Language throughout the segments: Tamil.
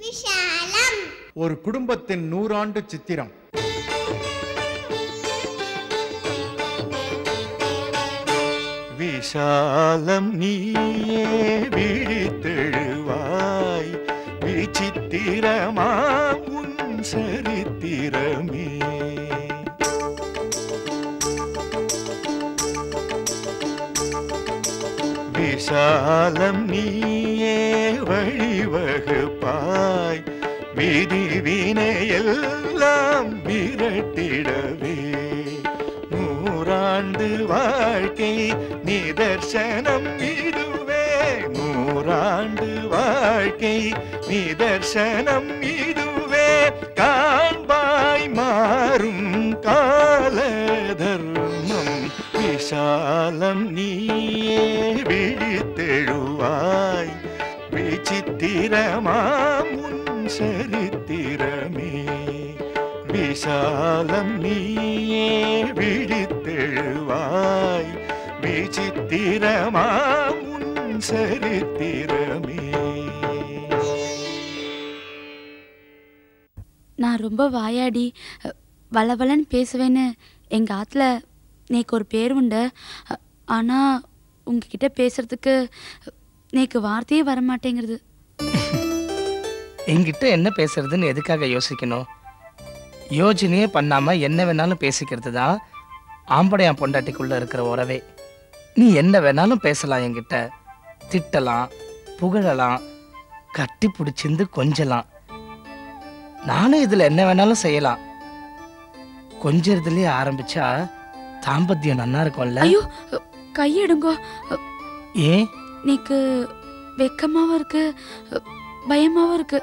விஷாலம் ஒரு குடும்பத்தின் நூறாண்டு சித்திரம் விஷாலம் நீயே விழித்தெழுவாய் விசித்திரமா உன் சரித்திரமே விஷாலம் நீயே வழிவகுப்பாய் விதி வினையெல்லாம் விரட்டிடவே நூறாண்டு வாழ்க்கை நிதர்சனம் இதுவே நூறாண்டு வாழ்க்கை நிதர்சனம் இதுவே காண்பாய் மாறும் கால தர்மம் விஷாலம் நீயே விழித்தெழுவாய் விசித்திரமாம் உன் சரித்திரமே விஷாலம் நீயே விழித்தெழுவாய் விசித்திரமாம் உன் சரித்திரமே நான் ரொம்ப வாயாடி அ, வளவளன்னு பேசுவேன்னு எங்கள் ஆற்றுல நேக்கு ஒரு பேர் உண்டு அ, ஆனா உங்ககிட்ட பேசுறதுக்கு அ, நேக்கு வார்த்தையே வர மாட்டேங்கிறது என்கிட்ட என்ன பேசுறதுன்னு எதுக்காக யோசிக்கணும் யோஜனையே பண்ணாம என்ன வேணாலும் பேசிக்கிறது தான் ஆம்படையான் பொண்டாட்டிக்குள்ள இருக்கிற உறவே நீ என்ன வேணாலும் பேசலாம் என்கிட்ட திட்டலாம் புகழலாம் கட்டி பிடிச்சிருந்து கொஞ்சலாம் நானும் இதுல என்ன வேணாலும் செய்யலாம் கொஞ்சறதுலயே ஆரம்பிச்சா தாம்பத்தியம் நன்னா இருக்கும்ல ஐயோ அ, கையெடுங்கோ அ, ஏன் நேக்கு வெக்கமாவும் இருக்கு அ, பயமாவும் இருக்கு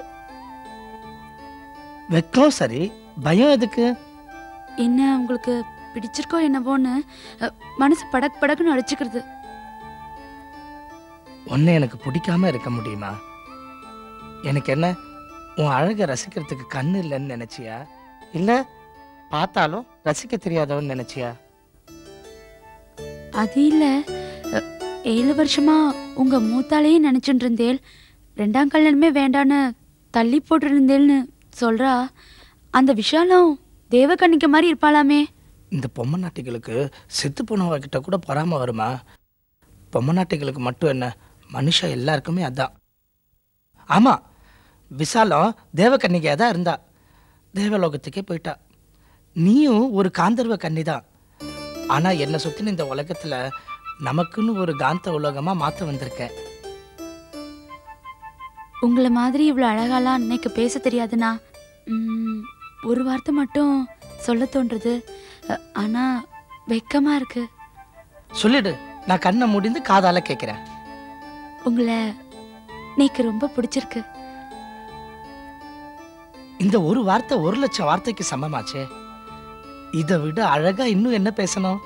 வெக்கம் சரி பயம் எதுக்கு என்ன உங்களுக்கு பிடிச்சிருக்கோ என்னவோன்னு அ, மனசு படக் படக்குன்னு அடிச்சுக்கிறது உன்னை எனக்கு பிடிக்காம இருக்க முடியுமா எனக்கு என்ன உன் அழகை ரசிக்கிறதுக்கு கண்ணு இல்லைன்னு நினைச்சியா இல்ல பார்த்தாலும் ரசிக்க தெரியாதவன்னு நினைச்சியா அது இல்ல அ, ஏழு வருஷமா உங்க மூத்தாலேயே நினைச்சுட்டு இருந்தேல் ரெண்டாம் கல்யாணமே வேண்டான்னு தள்ளி போட்டிருந்தேல்னு சொல்றா அந்த விஷாலம் தேவகன்னிக்க மாதிரி இருப்பாளாமே இந்த பொம்மை நாட்டிகளுக்கு செத்து போனவங்க கிட்ட கூட பொறாம வருமா பொம்மை நாட்டிகளுக்கு மட்டும் என்ன மனுஷன் எல்லாருக்குமே அதான் ஆமா விசாலம் தேவகன்னிகையா தான் இருந்தா தேவலோகத்துக்கே போயிட்டா நீயும் ஒரு காந்தர்வ கன்னிதான் ஆனா என்னை சுத்தின இந்த உலகத்துல நமக்குன்னு ஒரு காந்த உலகமா மாத்த வந்திருக்க உங்களை மாதிரி இவ்வளோ அழகாலாம் எனக்கு பேச தெரியாதுண்ணா ம், ஒரு வார்த்தை மட்டும் சொல்ல தோன்றுது அ, ஆனா வெக்கமா இருக்கு சொல்லிடு நான் கண்ணை முடிந்து காதால கேட்கிறேன் உங்களை நேக்கு ரொம்ப பிடிச்சிருக்கு இந்த ஒரு வார்த்தை ஒரு லட்சம் வார்த்தைக்கு சமமாச்சே இதை விட அழகா இன்னும் என்ன பேசணும்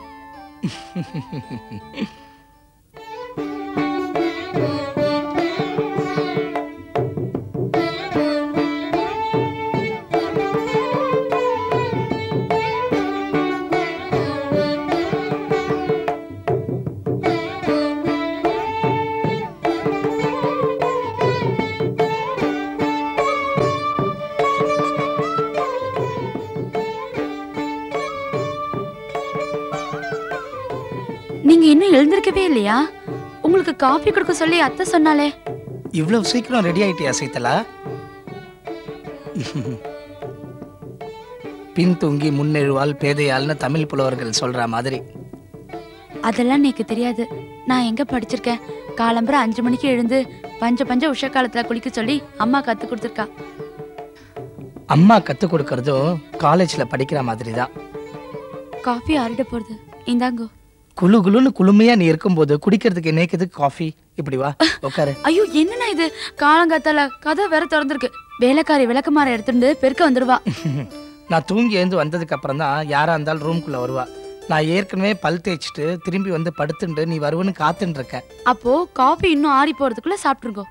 நீங்க இன்னும் எழுந்திருக்கவே இல்லையா உங்களுக்கு காஃபி கொடுக்க சொல்லி அத்தை சொன்னாலே இவ்வளவு சீக்கிரம் ரெடி ஆயிட்டியா சீத்தலா பின் தூங்கி முன்னெழுவால் பேதையால்னு தமிழ் புலவர்கள் சொல்ற மாதிரி அதெல்லாம் எனக்கு தெரியாது நான் எங்க படிச்சிருக்கேன் காலம்பர அஞ்சு மணிக்கு எழுந்து பஞ்ச பஞ்ச உஷா காலத்துல குளிக்க சொல்லி அம்மா கத்து கொடுத்துருக்கா அம்மா கத்து கொடுக்கறதும் காலேஜ்ல படிக்கிற மாதிரி தான் காஃபி ஆறிட போறது இந்தாங்கோ குளு குளுன்னு குளுமையா நீ இருக்கும்போது குடிக்கிறதுக்கு நேக்குது காஃபி இப்படி வா உட்காரு ஐயோ என்னண்ணா இது காலங்காத்தால கதை வேற திறந்திருக்கு வேலைக்காரி விளக்கமாற எடுத்துட்டு பெருக்க வந்துடுவா நான் தூங்கி எழுந்து வந்ததுக்கு அப்புறம் தான் யாரா இருந்தாலும் ரூம்குள்ள வருவா நான் ஏற்கனவே பல் தேய்ச்சிட்டு திரும்பி வந்து படுத்துண்டு நீ வருவன்னு காத்துட்டு இருக்கேன் அப்போ காஃபி இன்னும் ஆறி போறதுக்குள்ள சாப்பிட்டுருங்கோ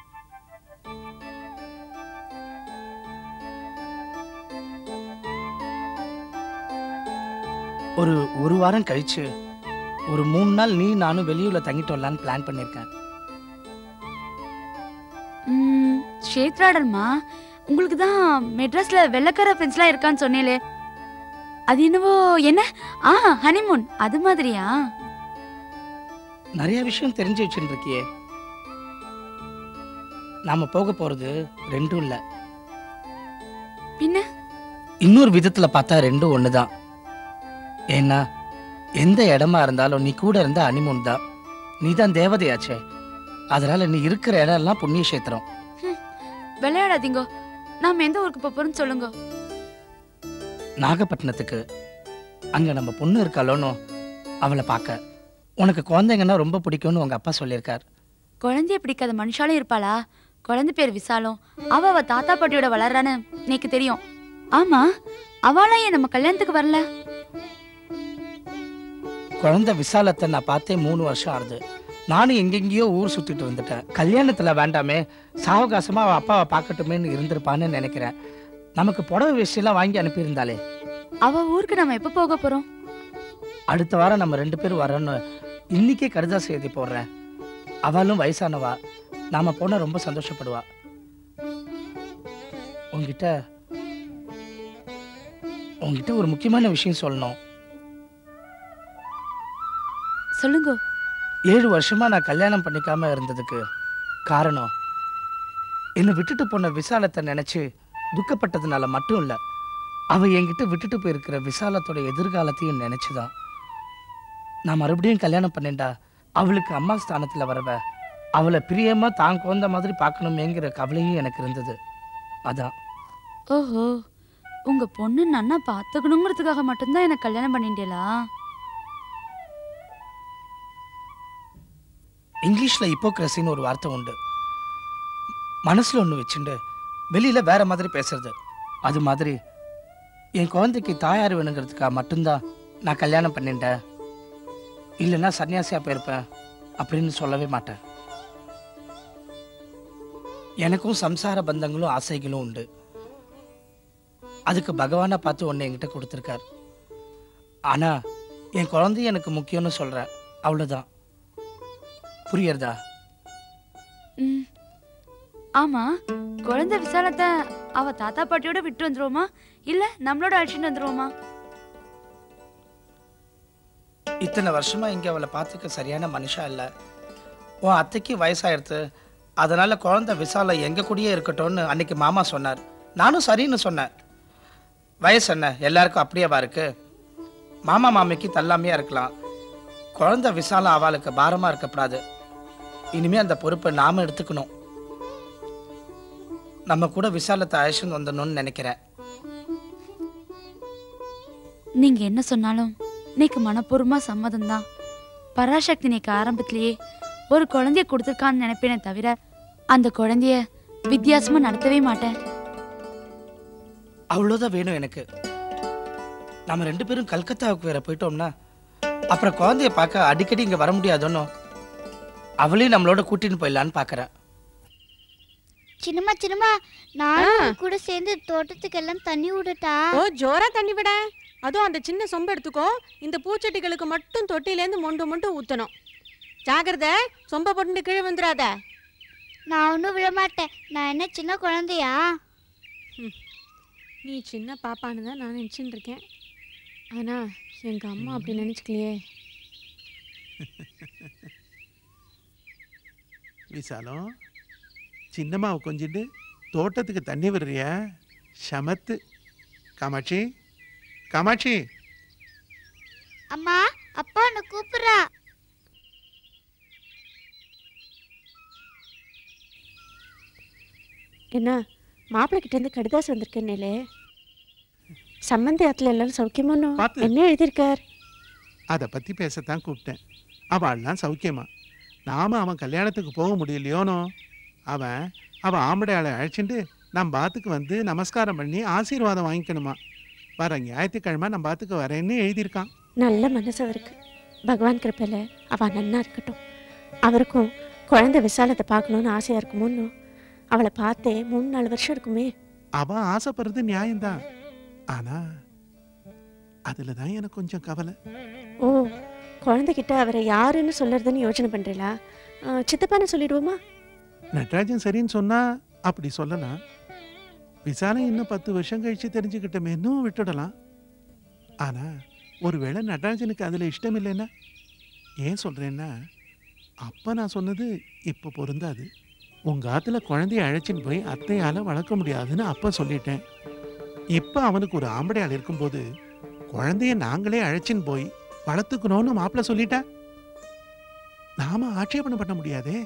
ஒரு ஒரு வாரம் கழிச்சு ஒரு மூணு நாள் நீ நானும் வெளியூர்ல தங்கிட்டு வரலான்னு பிளான் பண்ணியிருக்கேன் ம், க்ஷேத்ராடன்மா உங்களுக்கு தான் மெட்ராஸ்ல வெள்ளக்கார ஃப்ரெண்ட்ஸ்லாம் இருக்கான்னு சொன்னேலே அது என்னவோ என்ன ஆ ஹனிமூன் அது மாதிரியா நிறைய விஷயம் தெரிஞ்சு வச்சுட்டு இருக்கியே நாம போக போறது ரெண்டும் இல்ல பின்ன இன்னொரு விதத்துல பார்த்தா ரெண்டும் ஒண்ணுதான் ஏன்னா எந்த இடமா இருந்தாலும் நீ கூட இருந்த அனிமுன் தான் நீ தான் தேவதையாச்சே அதனால நீ இருக்கிற இடம் எல்லாம் புண்ணிய கஷேத்திரம் விளையாடாதீங்கோ நாம எந்த ஊருக்கு போப் போறோம்னு சொல்லுங்க நாகப்பட்டினத்துக்கு அங்க நம்ம பொண்ணு இருக்காளோன்னு அவளை பார்க்க உனக்கு குழந்தைங்கன்னா ரொம்ப பிடிக்கும்னு உங்க அப்பா சொல்லியிருக்கார் குழந்தைய பிடிக்காத மனுஷாலும் இருப்பாளா குழந்தை பேர் விசாலம் அவ அவ தாத்தா பாட்டியோட வளர்றான்னு எனக்கு தெரியும் ஆமா அவளாம் ஏன் நம்ம கல்யாணத்துக்கு வரல குழந்தை விசாலத்தை நான் பார்த்தே மூணு வருஷம் ஆகுது நானும் எங்கெங்கேயோ ஊர் சுத்திட்டு வந்துட்டேன் கல்யாணத்துல வேண்டாமே சாவகாசமா அவ அப்பாவை பார்க்கட்டுமேன்னு இருந்திருப்பான்னு நினைக்கிறேன் நமக்கு புடவை விஷயம்லாம் வாங்கி அனுப்பியிருந்தாளே அவ ஊருக்கு நம்ம எப்ப போக போறோம் அடுத்த வாரம் நம்ம ரெண்டு பேரும் வரோன்னு இன்னைக்கே கடிதாசி எழுதி போடுறேன் அவளும் வயசானவா நாம போனா ரொம்ப சந்தோஷப்படுவா உங்ககிட்ட உங்ககிட்ட ஒரு முக்கியமான விஷயம் சொல்லணும் சொல்லுங்க ஏழு வருஷமா நான் கல்யாணம் பண்ணிக்காம இருந்ததுக்கு காரணம் என்னை விட்டுட்டு போன விசாலத்தை நினைச்சு துக்கப்பட்டதுனால மட்டும் இல்ல அவ என்கிட்ட விட்டுட்டு போயிருக்கிற விசாலத்தோட எதிர்காலத்தையும் நினைச்சுதான் நான் மறுபடியும் கல்யாணம் பண்ணேன்டா அவளுக்கு அம்மா ஸ்தானத்துல வரவ அவளை பிரியமா தான் குழந்த மாதிரி பார்க்கணுமேங்கிற கவலையும் எனக்கு இருந்தது அதான் ஓஹோ உங்க பொண்ணு நன்னா பாத்துக்கணுங்கிறதுக்காக மட்டும்தான் எனக்கு கல்யாணம் பண்ணிட்டீங்களா இங்கிலீஷ்ல இப்போக்ரஸின்னு ஒரு வார்த்தை உண்டு மனசுல ஒன்று வச்சுண்டு வெளியில வேற மாதிரி பேசுறது அது மாதிரி என் குழந்தைக்கு தாயார் வேணுங்கிறதுக்காக மட்டும்தான் நான் கல்யாணம் பண்ணிட்டேன் இல்லைன்னா சன்னியாசியா போயிருப்பேன் அப்படின்னு சொல்லவே மாட்டேன் எனக்கும் சம்சார பந்தங்களும் ஆசைகளும் உண்டு அதுக்கு பகவானை பார்த்து ஒன்று என்கிட்ட கொடுத்துருக்கார் ஆனா என் குழந்தை எனக்கு முக்கியம்னு சொல்றேன் அவ்வளோதான் புரியுறதா ம். ஆமா குழந்தை விசாலத்தை அவ தாத்தா பாட்டியோட விட்டு வந்துருவோமா இல்ல நம்மளோட அழைச்சிட்டு வந்துருவோமா இத்தனை வருஷமா இங்க அவளை பார்த்துக்க சரியான மனுஷா இல்ல உன் அத்தைக்கு வயசாயிடுத்து அதனால குழந்தை விசால எங்க கூடயே இருக்கட்டும்னு அன்னைக்கு மாமா சொன்னார் நானும் சரின்னு சொன்னேன் வயசு என்ன எல்லாருக்கும் அப்படியேவா இருக்கு மாமா மாமிக்கு தள்ளாமையா இருக்கலாம் குழந்தை விசாலம் அவளுக்கு பாரமா இருக்கக்கூடாது இனிமே அந்த பொறுப்பை நாம எடுத்துக்கணும் நம்ம கூட விசாலத்தை அழைச்சின்னு வந்துடணும்னு நினைக்கிறேன் நீங்க என்ன சொன்னாலும் நீக்கு மனப்பூர்வமா சம்மதம் தான் பராசக்தி நீக்கு ஆரம்பத்திலேயே ஒரு குழந்தைய கொடுத்துருக்கான்னு நினைப்பேனே தவிர அந்த குழந்தைய வித்தியாசமா நடத்தவே மாட்டேன் அவ்வளோதான் வேணும் எனக்கு நம்ம ரெண்டு பேரும் கல்கத்தாவுக்கு வேற போயிட்டோம்னா அப்புறம் குழந்தைய பார்க்க அடிக்கடி இங்க வர முடியாதோன்னு அவளையும் நம்மளோட கூட்டின்னு போயிடலான்னு பார்க்கறேன் சின்னம்மா சின்னம்மா நானும் உன் கூட சேர்ந்து தோட்டத்துக்கெல்லாம் தண்ணி விடட்டா ஓ ஜோரா தண்ணி விட அதுவும் அந்த சின்ன சொம்பு எடுத்துக்கோ இந்த பூச்செடிகளுக்கு மட்டும் தொட்டிலேருந்து மொண்டு மொண்டு ஊத்தணும் ஜாகிரதை சொம்ப போட்டு கீழே வந்துடாத நான் ஒன்றும் விட மாட்டேன் நான் என்ன சின்ன குழந்தையா நீ சின்ன பாப்பான்னு தான் நான் நினச்சின்னு இருக்கேன் ஆனா எங்க அம்மா அப்படி நினைச்சுக்கலையே விசாலம் சின்னம்மாவை கொஞ்சிட்டு தோட்டத்துக்கு தண்ணி விடுறியா சமத்து காமாட்சி காமாட்சி அம்மா அப்பா உன்னை கூப்பிடுறா என்ன மாப்பிள்ளை கிட்ட இருந்து கடிதாசம் வந்திருக்கேன்னே சம்மந்தி ஆத்துல எல்லாரும் சௌக்கியமானோ பார்த்து. என்ன எழுதியிருக்கார் அதை பற்றி பேசத்தான் கூப்பிட்டேன் அவள்லாம் சௌக்கியமா நாம அவன் கல்யாணத்துக்கு போக முடியலையோனோ அவன் அவன் ஆம்படையாளை அழைச்சிட்டு நம்ம பாத்துக்கு வந்து நமஸ்காரம் பண்ணி ஆசீர்வாதம் வாங்கிக்கணுமா வர ஞாயிற்றுக்கிழமை நம்ம பாத்துக்கு வரேன்னு எழுதியிருக்கான் நல்ல மனசு அவருக்கு பகவான் கிருப்பையில அவ நன்னா இருக்கட்டும் அவருக்கும் குழந்தை விசாலத்தை பார்க்கணும்னு ஆசையா இருக்குமோன்னு அவளை பார்த்தே மூணு நாலு வருஷம் இருக்குமே அவன் ஆசைப்படுறது நியாயம்தான் ஆனா அதுல தான் எனக்கு கொஞ்சம் கவலை ஓ குழந்தைகிட்ட அவரை யாருன்னு சொல்லுறதுன்னு யோசனை பண்றீங்களா ஆ, சித்தப்பான்னு சொல்லிடுவோமா நட்ராஜன் சரின்னு சொன்னா அப்படி சொல்லலாம் விசாலம் இன்னும் பத்து வருஷம் கழிச்சு தெரிஞ்சுக்கிட்டோமே இன்னும் விட்டுடலாம் ஆனா ஒருவேளை நடராஜனுக்கு அதுல இஷ்டம் இல்லைன்னா ஏன் சொல்றேன்னா அப்ப நான் சொன்னது இப்போ பொருந்தாது உங்க ஆத்துல குழந்தைய அழைச்சின்னு போய் அத்தையால வளர்க்க முடியாதுன்னு அப்ப சொல்லிட்டேன் இப்ப அவனுக்கு ஒரு ஆம்படையாள் இருக்கும்போது குழந்தைய நாங்களே அழைச்சின்னு போய் வளர்த்துக்கணும்னு மாப்பிள்ள சொல்லிட்டா நாம ஆட்சேபனை பண்ண முடியாதே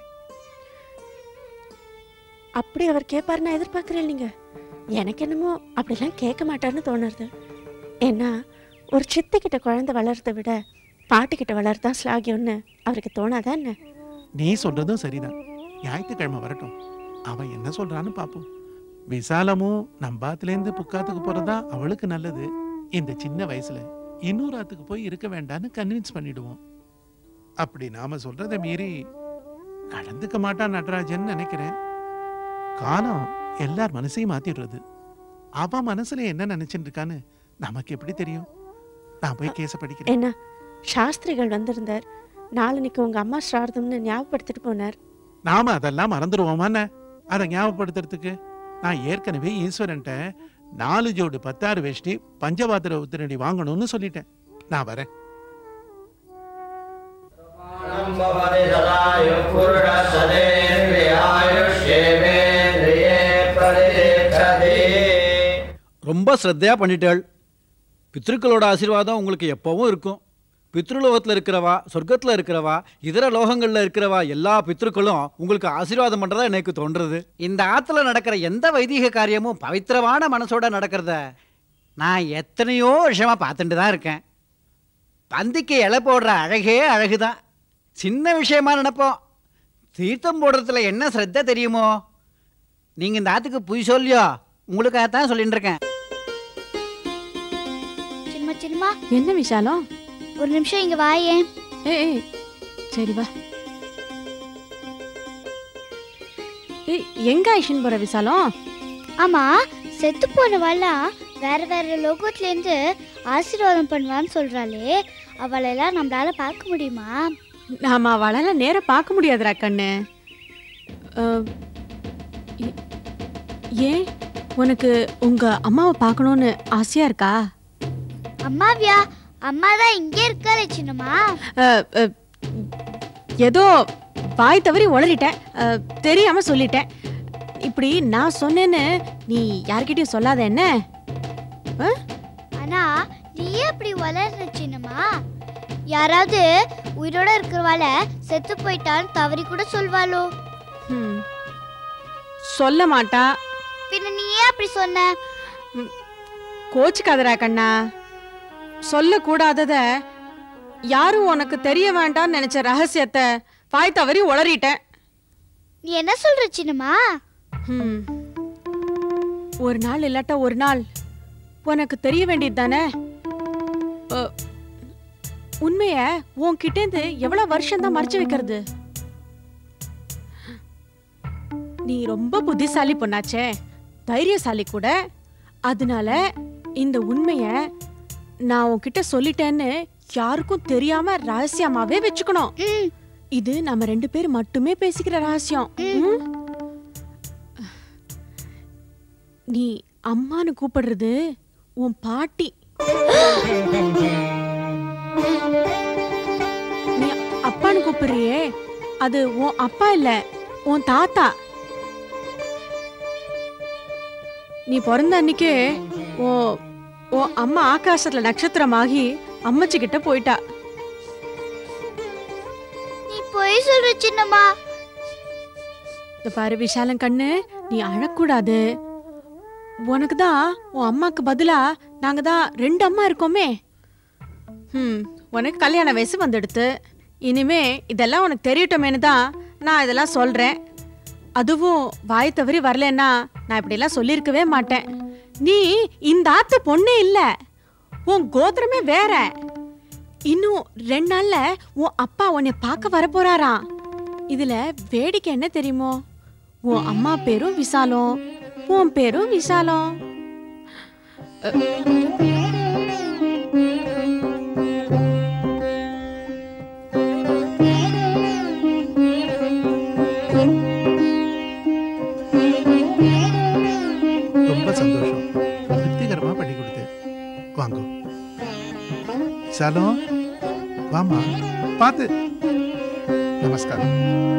அப்படி அவர் கேட்பாரு நான் எதிர்பார்க்குறேன் இல்லைங்க எனக்கு என்னமோ அப்படிலாம் கேட்க மாட்டார்னு தோணுறது ஏன்னா ஒரு சித்திக்கிட்ட குழந்தை வளர்றதை விட பாட்டிக்கிட்ட வளர்தான் ஸ்லாகியம்னு அவருக்கு தோணாதா என்ன நீ சொல்றதும் சரிதான் ஞாயிற்றுக்கிழமை வரட்டும் அவன் என்ன சொல்றான்னு பார்ப்போம் விசாலமும் நம்பாத்துலேருந்து புக்காத்துக்கு போறதா அவளுக்கு நல்லது இந்த சின்ன வயசுல இன்னொரு ஆத்துக்கு போய் இருக்க வேண்டான்னு கன்வின்ஸ் பண்ணிடுவோம் அப்படி நாம சொல்றதை மீறி நடந்துக்க மாட்டான் நடராஜன் நினைக்கிறேன் காலம் எல்லார் மனசையும் மாத்திடுறது அவன் மனசுல என்ன நினைச்சிட்டு இருக்கான்னு நமக்கு எப்படி தெரியும் நான் போய் கேஸ படிக்கிறேன் என்ன சாஸ்திரிகள் வந்திருந்தார் நாளன்னைக்கு உங்க அம்மா ஸ்ரார்த்தம்னு ஞாபகப்படுத்திட்டு போனார் நாம அதெல்லாம் மறந்துடுவோமாண்ணே அதை ஞாபகப்படுத்துறதுக்கு நான் ஏற்கனவே ஈஸ்வரன்ட்ட நாலு ஜோடு பத்தாறு வேஷ்டி பஞ்சபாத்திர உத்திரடி வாங்கணும்னு சொல்லிட்டேன் நான் வரேன் भवति सदायुः पुरुषसदेन्द्रियायुष्येवेन्द्रिये परितिष्ठति ரொம்ப ஸ்ரத்தையாக பண்ணிட்டாள் பித்ருக்களோட ஆசீர்வாதம் உங்களுக்கு எப்பவும் இருக்கும் பித்ருலோகத்தில் இருக்கிறவா சொர்க்கத்தில் இருக்கிறவா இதர லோகங்களில் இருக்கிறவா எல்லா பித்ருக்களும் உங்களுக்கு ஆசீர்வாதம் பண்ணுறதா எனக்கு தோன்றுறது இந்த ஆற்றுல நடக்கிற எந்த வைதீக காரியமும் பவித்திரமான மனசோட நடக்கிறத நான் எத்தனையோ வருஷமாக பார்த்துட்டு தான் இருக்கேன் பந்திக்கு இலை போடுற அழகே அழகுதான் சின்ன விஷயமா நினைப்போம் தீர்த்தம் போடுறதுல என்ன ஸ்ரத்த தெரியுமோ நீங்கள் இந்த ஆற்றுக்கு புய் சொல்லியோ உங்களுக்காகத்தான் சொல்லிட்டு இருக்கேன் சின்னம்மா சின்னம்மா என்ன விஷாலம் ஒரு நிமிஷம் இங்க வாயேன் ஏய் சரி வா ஏய் எங்க ஐஷன் போற விசாலம் ஆமா செத்து போனவாள்லாம் வேற வேற லோகத்துல இருந்து ஆசீர்வாதம் பண்ணுவான்னு சொல்றாளே அவளெல்லாம் நம்மளால பார்க்க முடியுமா நாம அவளெல்லாம் நேரா பார்க்க முடியாதுடா கண்ணு அஹ், ஏ- ஏன் உனக்கு உங்க அம்மாவை பார்க்கணும்னு ஆசையா இருக்கா அம்மாவியா அம்மா தான் இங்கே இருக்காளே சின்னம்மா அஹ், அஹ், ஏதோ வாய் தவறி உளறிட்டேன் அஹ், தெரியாம சொல்லிட்டேன் இப்படி நான் சொன்னேன்னு நீ யார்கிட்டயும் சொல்லாத என்ன ஆனா நீயே அப்படி வளர்ற சின்னம்மா யாராவது உயிரோட இருக்கிறவாள செத்து போயிட்டான்னு தவறி கூட சொல்வாளோ ம். சொல்ல மாட்டா பின்ன நீயே அப்படி சொன்ன கோச்சுக்காதடா கண்ணா சொல்லக்கூடாதத யாரும் உனக்கு தெரிய வேண்டாம்னு நினைச்ச ரகசியத்தை வாய் தவறி உளறிட்டேன் நீ என்ன சொல்ற சின்னம்மா ம். ஒரு நாள் இல்லாட்ட ஒரு நாள் உனக்கு தெரிய வேண்டியது தானே உண்மைய உன்கிட்டேந்து எவ்வளவு வருஷம் தான் மறைச்சு வைக்கிறது நீ ரொம்ப புத்திசாலி பொண்ணாச்சே தைரியசாலி கூட அதனால இந்த உண்மைய நான் உன்கிட்ட சொல்லிட்டேன்னு யாருக்கும் தெரியாம ரகசியமாவே வச்சுக்கணும் ம் இது நம்ம ரெண்டு பேர் மட்டுமே பேசிக்கிற ரகசியம் ம்? நீ அம்மான்னு கூப்பிடுறது உன் பாட்டி நீ அப்பான்னு கூப்பிடுறியே அது உன் அப்பா இல்ல உன் தாத்தா நீ பிறந்த அன்னைக்கே ஓ ஓ அம்மா ஆகாசத்துல நட்சத்திரமாகி அம்மச்சி கிட்ட போயிட்டா நீ பொய் சொல்ற சின்னம்மா இந்த பாரு விஷாலம் கண்ணு நீ அழக்கூடாது உனக்கு தான் உன் அம்மாக்கு பதிலா நாங்க தான் ரெண்டு அம்மா இருக்கோமே ம் உனக்கு கல்யாண வயசு வந்துடுத்து இனிமே இதெல்லாம் உனக்கு தெரியட்டுமேனு தான் நான் இதெல்லாம் சொல்றேன் அதுவும் வாய் தவறி வரலன்னா நான் இப்படியெல்லாம் சொல்லியிருக்கவே மாட்டேன் நீ இந்த ஆத்து பொண்ணே இல்ல உன் கோத்திரமே வேற இன்னும் ரெண்டு நாள்ல உன் அப்பா உன்னை பார்க்க வர போறாராம் இதுல வேடிக்கை என்ன தெரியுமோ உன் அம்மா பேரும் விசாலம் உன் பேரும் விசாலம் சந்தோஷம் திருப்திகரமா பண்ணி கொடுத்தேன் வாங்கோ சலம் வாமா பார்த்து நமஸ்காரம்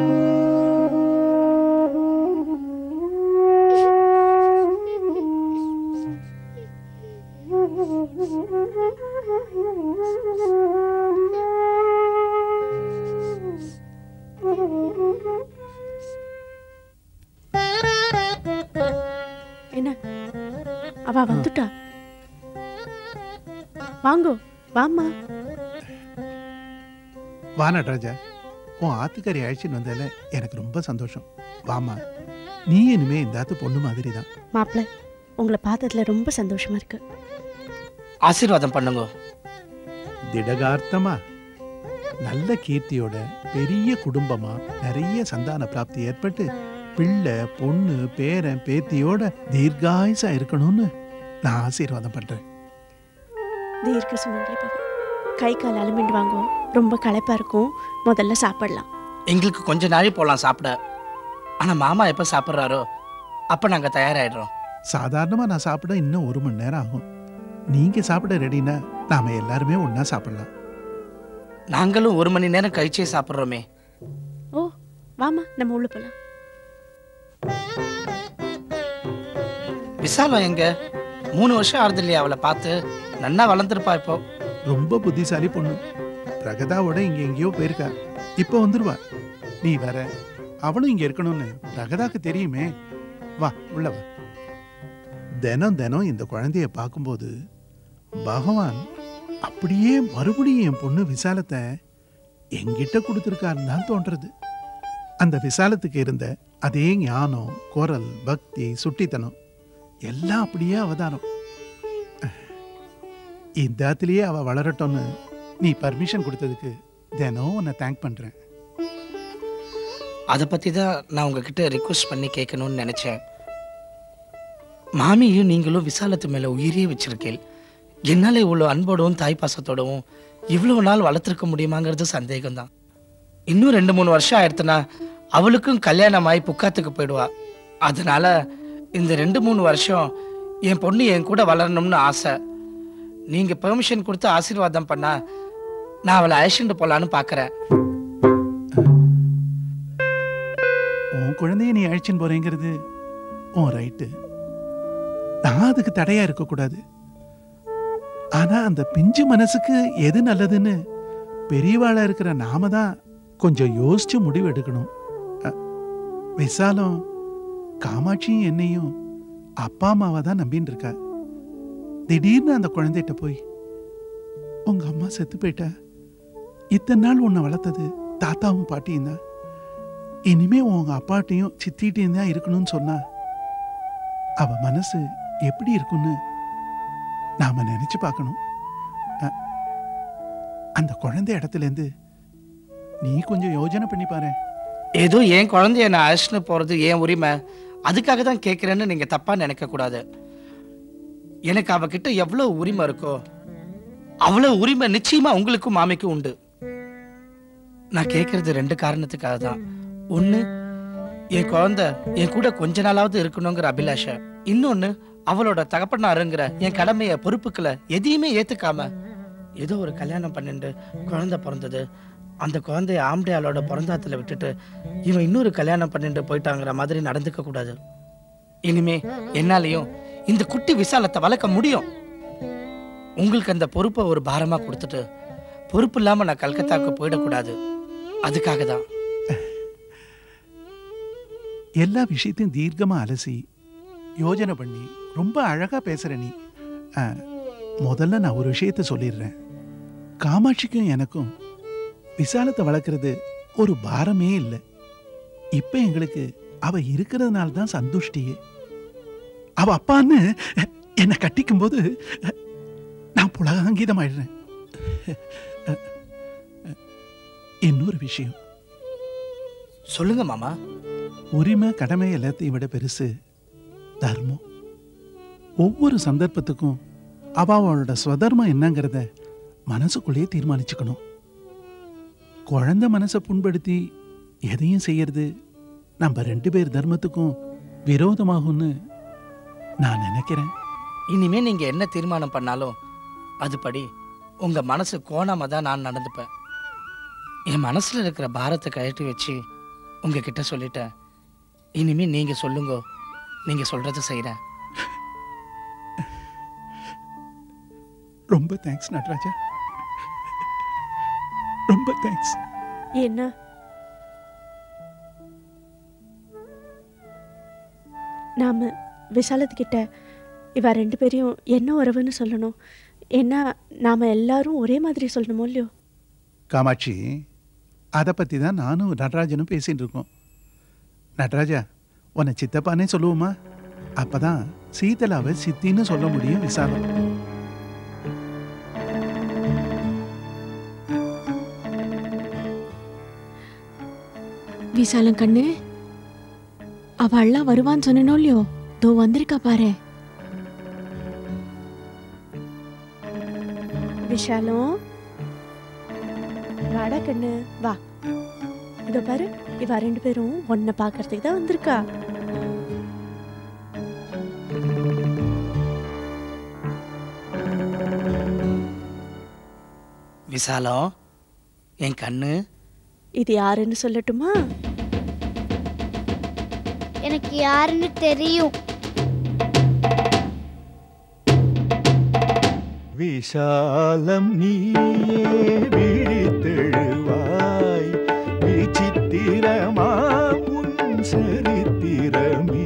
என்ன அவ வந்துட்டா வாங்கோ வாம்மா வா நடராஜா உன் ஆத்துக்காரி அழைச்சின்னு வந்ததில் எனக்கு ரொம்ப சந்தோஷம் வாமா நீ இனிமே இந்த ஆத்து பொண்ணு மாதிரி தான் மாப்பிள்ள உங்களை பார்த்ததுல ரொம்ப சந்தோஷமா இருக்கு ஆசீர்வாதம் பண்ணுங்க திடகார்த்தமா நல்ல கீர்த்தியோட பெரிய குடும்பமா நிறைய சந்தான பிராப்தி ஏற்பட்டு பிள்ளை பொண்ணு பேரன் பேத்தியோட தீர்காயுசா இருக்கணும்னு நான் ஆசீர்வாதம் பண்றேன் தீர்க்க சுமங்கலி பவ கை கால் அலுமிண்டு வாங்குவோம் ரொம்ப களைப்பா இருக்கும் முதல்ல சாப்பிடலாம் எங்களுக்கு கொஞ்ச நாளை போகலாம் சாப்பிட ஆனா மாமா எப்போ சாப்பிட்றாரோ அப்போ நாங்கள் தயாராகிடுறோம் சாதாரணமா நான் சாப்பிட இன்னும் ஒரு மணி நேரம் ஆகும் நீங்க சாப்பிட ரெடினா நாம எல்லாருமே ஒண்ணா சாப்பிடலாம் நாங்களும் ஒரு மணி நேரம் கழிச்சே சாப்பிட்றோமே ஓ வாமா நம்ம உள்ள போலாம் விசாலம் எங்க மூணு வருஷம் ஆறுது இல்லையா அவளை பார்த்து நன்னா வளர்ந்துருப்பா இப்போ ரொம்ப புத்திசாலி பொண்ணு பிரகதாவோட இங்க எங்கேயோ போயிருக்கா இப்போ வந்துருவா நீ வேற அவளும் இங்க இருக்கணும்னு பிரகதாக்கு தெரியுமே வா உள்ள வா தினம் தினம் இந்த குழந்தைய பார்க்கும்போது பகவான் அப்படியே மறுபடியும் என் பொண்ணு விசாலத்தை என்கிட்ட கொடுத்துருக்காருன்னு தான் தோன்றது அந்த விசாலத்துக்கு இருந்த அதே ஞானம் குரல் பக்தி சுட்டித்தனம் எல்லாம் அப்படியே அவதாரம் இந்த ஆத்துலயே அவ வளரட்டும்னு நீ பர்மிஷன் கொடுத்ததுக்கு தினம் உன்னை தேங்க் பண்றேன் அதை பற்றி தான் நான் உங்ககிட்ட ரிக்வெஸ்ட் பண்ணி கேட்கணும்னு நினச்சேன் மாமியும் நீங்களும் விசாலத்து மேலே உயிரே வச்சிருக்கேள் என்னால் இவ்வளோ அன்போடவும் தாய் பாசத்தோடவும் இவ்வளோ நாள் வளர்த்துருக்க முடியுமாங்கிறது சந்தேகம்தான் இன்னும் ரெண்டு மூணு வருஷம் ஆயிடுத்துனா அவளுக்கும் கல்யாணமாகி புக்காத்துக்கு போயிடுவா அதனால இந்த ரெண்டு மூணு வருஷம் என் பொண்ணு என் கூட வளரணும்னு ஆசை நீங்கள் பெர்மிஷன் கொடுத்து ஆசீர்வாதம் பண்ணா நான் அவளை அழைச்சிட்டு போகலான்னு பார்க்குறேன் உன் குழந்தைய நீ அழைச்சின்னு போறேங்கிறது உன் ரைட்டு நான் அதுக்கு தடையா இருக்கக்கூடாது ஆனா அந்த பிஞ்சு மனசுக்கு எது நல்லதுன்னு பெரியவாளா இருக்கிற நாம தான் கொஞ்சம் யோசிச்சு முடிவு எடுக்கணும் அ, விசாலம் காமாட்சியும் என்னையும் அப்பா அம்மாவை தான் நம்பின்னு இருக்கா திடீர்னு அந்த குழந்தைகிட்ட போய் உங்க அம்மா செத்து போயிட்டா இத்தனை நாள் உன்னை வளர்த்தது தாத்தாவும் பாட்டியும் தான் இனிமே உங்க அப்பாட்டையும் சித்திட்டையும் தான் இருக்கணும்னு சொன்னா அவ மனசு எப்படி இருக்கும்னு நாம நினைச்சு பார்க்கணும் அ- அந்த குழந்தை இடத்துல இருந்து நீ கொஞ்சம் யோஜனை பண்ணி பாரு ஏதோ என் குழந்தைய நான் அழைச்சிட்டு போகிறது ஏன் உரிமை அதுக்காக தான் கேட்குறேன்னு நீங்கள் தப்பாக நினைக்கக்கூடாது எனக்கு அவகிட்ட எவ்வளோ உரிமை இருக்கோ அவ்வளோ உரிமை நிச்சயமாக உங்களுக்கும் மாமிக்கும் உண்டு நான் கேட்குறது ரெண்டு காரணத்துக்காக தான் ஒன்று என் குழந்தை என் கூட கொஞ்ச நாளாவது இருக்கணுங்கிற அபிலாஷை இன்னொன்று அவளோட தகப்பனாருங்கிற என் கடமையை பொறுப்புக்களை எதையுமே ஏற்றுக்காம ஏதோ ஒரு கல்யாணம் பண்ணிட்டு குழந்தை பிறந்தது அந்த குழந்தைய ஆம்படையாளோட பிறந்தாத்துல விட்டுட்டு இவன் இன்னொரு கல்யாணம் பண்ணிட்டு போயிட்டாங்கிற மாதிரி நடந்துக்க கூடாது இனிமே என்னாலையும் இந்த குட்டி விசாலத்தை வளர்க்க முடியும் உங்களுக்கு அந்த பொறுப்பை ஒரு பாரமா கொடுத்துட்டு பொறுப்பு இல்லாம நான் கல்கத்தாவுக்கு போயிடக்கூடாது அதுக்காக தான் எல்லா விஷயத்தையும் தீர்க்கமா அலசி யோஜனை பண்ணி ரொம்ப அழகா பேசுற நீ அ, முதல்ல நான் ஒரு விஷயத்த சொல்லிடுறேன் காமாட்சிக்கும் எனக்கும் விசாலத்தை வளர்க்கறது ஒரு பாரமே இல்லை இப்ப எங்களுக்கு அவ இருக்கிறதுனால தான் சந்துஷ்டியே அவ அப்பான்னு என்னை கட்டிக்கும் போது நான் புலகாங்கீதம் ஆயிடுறேன் இன்னொரு விஷயம் சொல்லுங்க மாமா உரிமை கடமை எல்லாத்தையும் விட பெருசு தர்மம் ஒவ்வொரு சந்தர்ப்பத்துக்கும் அவ அவளோட ஸ்வதர்மம் என்னங்கிறத மனசுக்குள்ளேயே தீர்மானிச்சுக்கணும் குழந்தை மனசை புண்படுத்தி எதையும் செய்யறது நம்ம ரெண்டு பேர் தர்மத்துக்கும் விரோதமாகும்னு நான் நினைக்கிறேன் இனிமே நீங்க என்ன தீர்மானம் பண்ணாலும் அதுபடி உங்க மனசு கோணாம தான் நான் நடந்துப்பேன் என் மனசுல இருக்கிற பாரத்தை கழட்டி வச்சு உங்ககிட்ட சொல்லிட்டேன் இனிமே நீங்க சொல்லுங்க நீங்க சொல்றத செய்றேன் ரொம்ப தேங்க்ஸ் நடராஜா ரொம்ப தேங்க்ஸ் என்ன நாம விஷாலத்துக்கிட்ட இவ ரெண்டு பேரையும் என்ன உறவுன்னு சொல்லணும் ஏன்னா நாம எல்லாரும் ஒரே மாதிரி சொல்லணுமோ இல்லையோ காமாட்சி அதை பற்றி தான் நானும் நடராஜனும் பேசிட்டு இருக்கோம் நடராஜா உன்னை சித்தப்பானே சொல்லுவோமா அப்பதான் சீதலாவை சித்தின்னு சொல்ல முடியும் விசாலம் விசாலம் கண்ணு அவள்லாம் வருவான்னு சொன்னனோ இல்லையோ தோ வந்திருக்கா பாரு விஷாலம் வாடா கண்ணு வா இதோ பாரு இவ ரெண்டு பேரும் உன்னை பார்க்கறதுக்கு தான் வந்திருக்கா விசாலம் என் கண்ணு இது யாருன்னு சொல்லட்டுமா எனக்கு யாருன்னு தெரியும் விஷாலம் நீயே விழித்தெழுவாய் விசித்திரமா உன் சரித்திரமே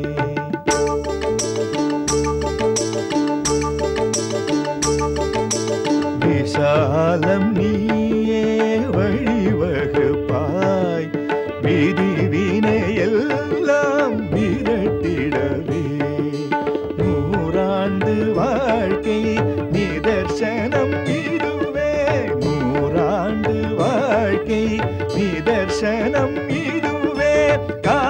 விஷாலம் நீயே வழிவகுப்பாய் விதி வினையெல்லாம் விரட்டிடவே நூறாண்டு வாழ்க்கை நிதர்சனம் இதுவே நூறாண்டு வாழ்க்கை நிதர்சனம் இதுவே கா